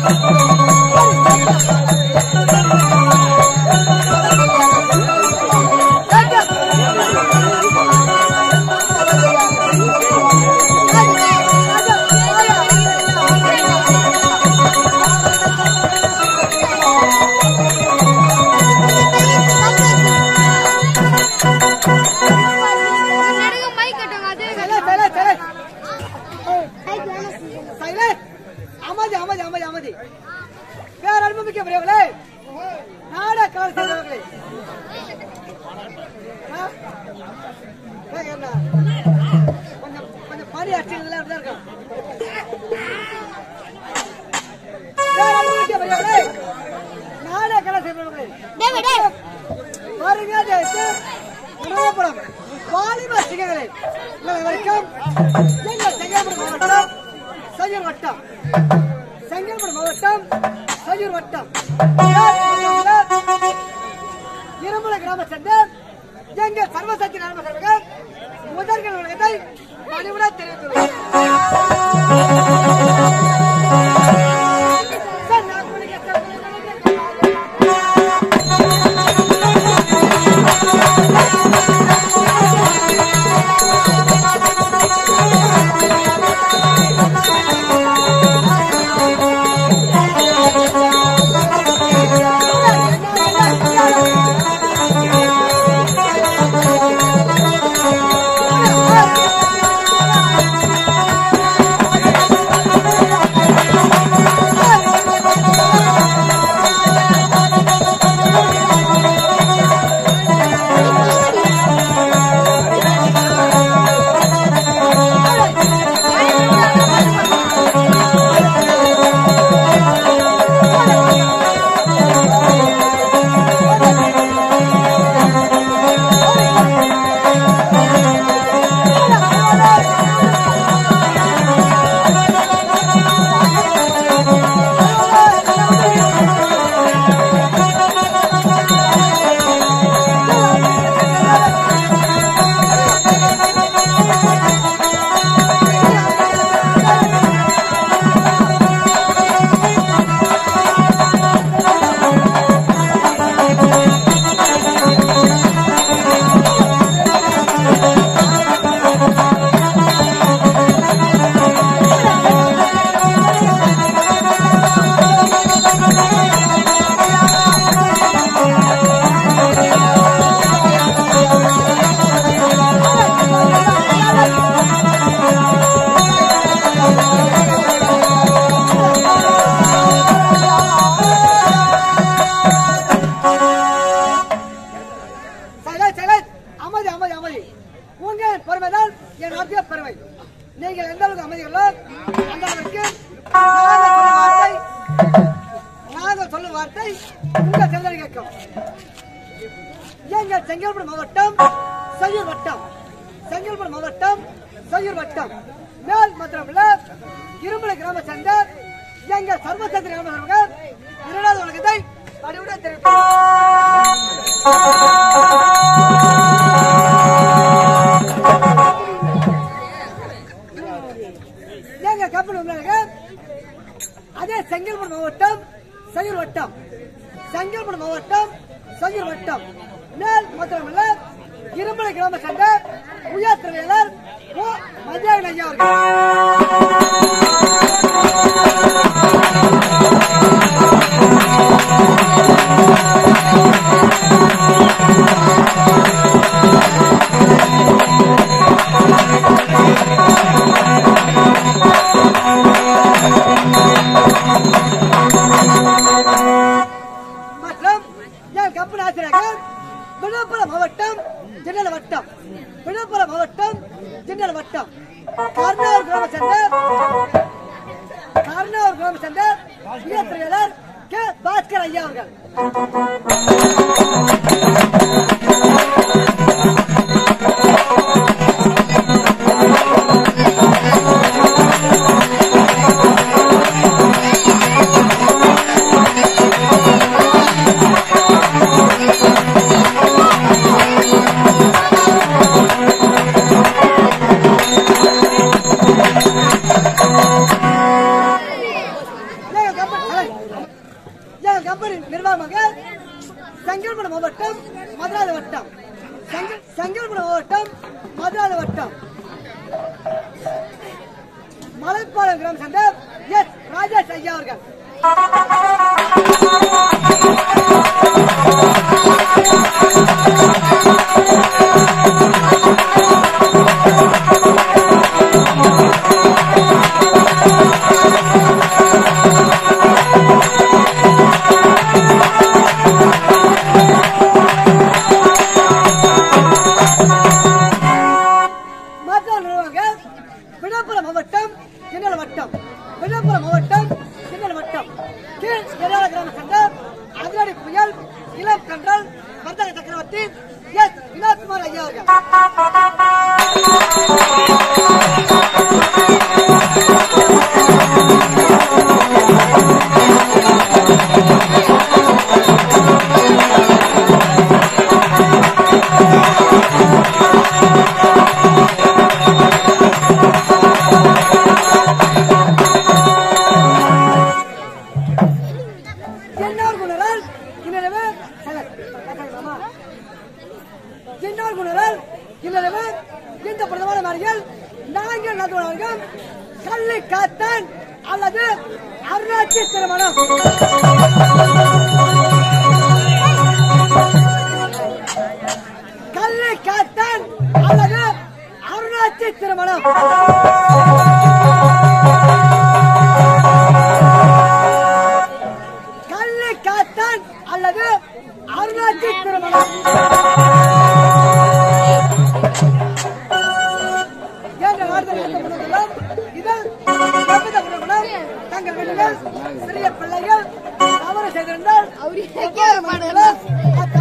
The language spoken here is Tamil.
நடுங்க மைக் கட்டுங்க அது சைலண்ட், சைலண்ட், சைலண்ட். சைலண்ட். அமைதி அமைதி அமைதி அமைதி வேற அனுபவிக்க முடியவில்லை நாட கால செய்தவர்களே ஆ? ஏய், என்ன? கொஞ்சம் கொஞ்சம் பனி அடிச்சதுல அப்படிதான் இருக்கும் வேற அனுபவிக்க முடியவில்லை நாட கால செய்தவர்களே பாருங்க ஜெயித்து உணவப்படம் வாலிப சிங்கங்களே உங்களை வரைக்கும் எங்கள் செங்கல்பட்டு மாவட்டம் சையூர் வட்டம் செங்கல்பட்டு மாவட்டம் சையூர் வட்டம் இருமலை கிராம சேர்ந்த எங்கள் சர்வசக்தி நலம சேர்வர்கள் முதல்கள் உலகத்தை பணிவுடன் தெரிவித்துள்ளோம் சார், நான் உங்களுக்கு சைலண்ட், சைலண்ட். அமைதி அமைதி அமைதி உங்கள் பெருமைதான் என் நாட்டிய பெருமை நீங்கள் எந்த அளவுக்கு அமைதிகளோ அந்த அளவுக்கு நாங்கள் சொல்லும் வார்த்தை நாங்கள் சொல்லும் வார்த்தை உங்க செந்தல் கேட்கும் எங்கள் செங்கல்பட்டு மாவட்டம் செய்யூர் வட்டம் செங்கல்பட்டு மாவட்டம் செய்யூர் வட்டம் மேல் மாத்திரமல்ல இருமலை கிராம சேர்ந்த எங்கள் சர்வசக்தி கிராம சேர்ந்தவர்கள் இரண்டாவது உலகத்தை பணிவுடன் தெரிவித்தார் எங்க கம்பெனி உள்ளாங்க அதே செங்கல்பட்டு மாவட்டம் செய்யூர் வட்டம் செங்கல்பட்டு மாவட்டம் செய்யூர் வட்டம் மேல் மாத்திரமல்ல இருமலை கிராம சங்க உயர் தலைவர் ஓ மதியான ஐயா அவர்கள் மற்றும் என் கம்பெனி ஆசிரியர்கள் விழுப்புரம் மாவட்டம் திண்டல் வட்டம் விழுப்புரம் மாவட்டம் திண்டல் வட்டம் கர்நாடக கிராம சென்டர் கர்நாடக கிராம சென்டர் உயர்த்திரையாளர் கே பாஸ்கர் ஐயா அவர்கள் எங்க கம்பெனி எங்கள் கம்பெனி நிர்வாகமாக செங்கல்பட்டு மாவட்டம் மதுராத வட்டம் செங்கல் செங்கல்பட்டு மாவட்டம் மதுராத வட்டம் மலைப்பாளையம் கிராமம் சேர்ந்த எஸ் ராஜேஷ் ஐயா அவர்கள் மாற்றம் நிறுவனங்க விழுப்புரம் மாவட்டம் கிண்ணல் வட்டம் விழுப்புரம் மாவட்டம் கிண்ணல் வட்டம் கீழ் எதிராள கிராம சங்கம் அதிரடி புயல் இளம் கன்றல் வர்த்தக சக்கரவர்த்தி எஸ் வினோத்குமார் ஐயா அவர்கள் என்னார் குணரால் இன்னரவு சலத் மாமா என்னார் குணரால் இன்னரவு இந்த பிரதமர மாறிகள் நாங்கள் நடத்துவார்கள் கள்ளி காத்தான் அல்லது அருணாட்சி திருமணம் கள்ளி காத்தான் அல்லது அருணாட்சி திருமணம் கள்ளி காத்தான் அல்லது அருணாட்சி திருமணம் என்ற வார்த்தை நடத்தப்படுவதெல்லாம் இதில் எவ்வித குணங்களும் தங்கள் வீடுகள் சிறிய பிள்ளைகள் தவறு செய்திருந்தால் எவ்வாறு மன்னிக்கலாம்? அத்தவறு